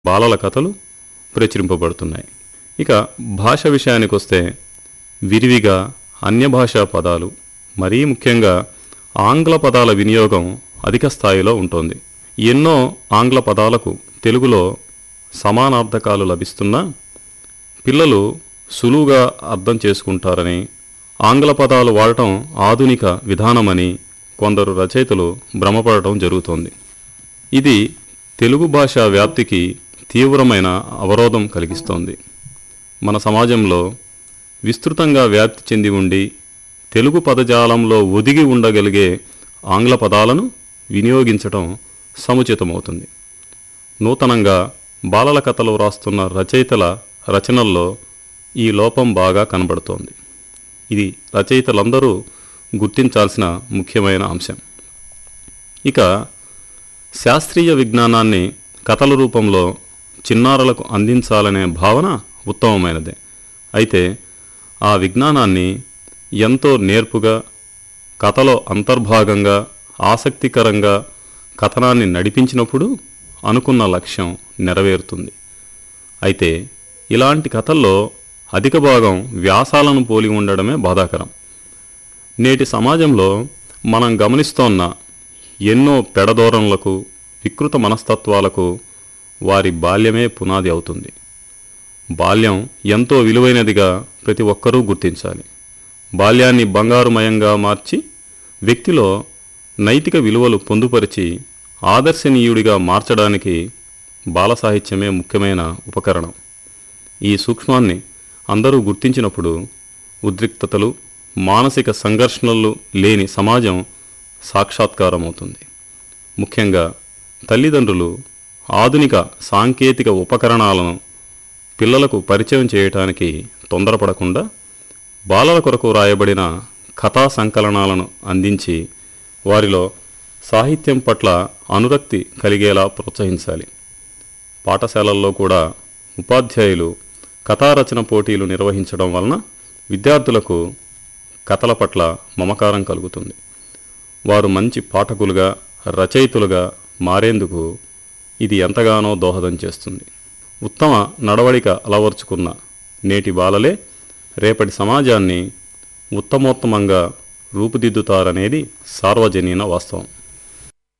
బాలల కథలు ప్రచురింపబడుతున్నాయి ఇక భాష విషయానికొస్తే విరివిగా అన్య భాషా పదాలు మరీ ముఖ్యంగా ఆంగ్ల పదాల వినియోగం అధిక స్థాయిలో ఉంటుంది ఎన్నో ఆంగ్ల పదాలకు తెలుగులో సమానార్థకాలు లభిస్తున్నా పిల్లలు సులువుగా అర్థం చేసుకుంటారని ఆంగ్ల పదాలు వాడటం ఆధునిక విధానమని కొందరు రచయితలు భ్రమపడటం జరుగుతోంది ఇది తెలుగు భాష వ్యాప్తికి తీవ్రమైన అవరోధం కలిగిస్తోంది మన సమాజంలో విస్తృతంగా వ్యాప్తి చెంది ఉండి తెలుగు పదజాలంలో ఒదిగి ఉండగలిగే ఆంగ్ల పదాలను వినియోగించటం సముచితమవుతుంది నూతనంగా బాలల కథలు వ్రాస్తున్న రచయితల రచనల్లో ఈ లోపం బాగా కనబడుతోంది ఇది రచయితలందరూ గుర్తించాల్సిన ముఖ్యమైన అంశం ఇక శాస్త్రీయ విజ్ఞానాన్ని కథల రూపంలో చిన్నారులకు అందించాలనే భావన ఉత్తమమైనదే అయితే ఆ విజ్ఞానాన్ని ఎంతో నేర్పుగా కథలో అంతర్భాగంగా ఆసక్తికరంగా కథనాన్ని నడిపించినప్పుడు అనుకున్న లక్ష్యం నెరవేరుతుంది అయితే ఇలాంటి కథల్లో అధిక భాగం వ్యాసాలను పోలి ఉండడమే బాధాకరం నేటి సమాజంలో మనం గమనిస్తోన్న ఎన్నో పెడధోరణులకు వికృత మనస్తత్వాలకు వారి బాల్యమే పునాది అవుతుంది బాల్యం ఎంతో విలువైనదిగా ప్రతి ఒక్కరూ గుర్తించాలి బాల్యాన్ని బంగారుమయంగా మార్చి వ్యక్తిలో నైతిక విలువలు పొందుపరిచి ఆదర్శనీయుడిగా మార్చడానికి బాల సాహిత్యమే ముఖ్యమైన ఉపకరణం ఈ సూక్ష్మాన్ని అందరూ గుర్తించినప్పుడు ఉద్రిక్తతలు మానసిక సంఘర్షణలు లేని సమాజం సాక్షాత్కారమవుతుంది ముఖ్యంగా తల్లిదండ్రులు ఆధునిక సాంకేతిక ఉపకరణాలను పిల్లలకు పరిచయం చేయటానికి తొందరపడకుండా బాలల కొరకు రాయబడిన కథా సంకలనాలను అందించి వారిలో సాహిత్యం పట్ల అనురక్తి కలిగేలా ప్రోత్సహించాలి పాఠశాలల్లో కూడా ఉపాధ్యాయులు కథారచన పోటీలు నిర్వహించడం వలన విద్యార్థులకు కథల పట్ల మమకారం కలుగుతుంది వారు మంచి పాఠకులుగా రచయితులుగా మారేందుకు ఇది ఎంతగానో దోహదం చేస్తుంది ఉత్తమ నడవడిక అలవర్చుకున్న నేటి బాలలే రేపటి సమాజాన్ని ఉత్తమోత్తమంగా రూపుదిద్దుతారనేది సార్వజనీన వాస్తవం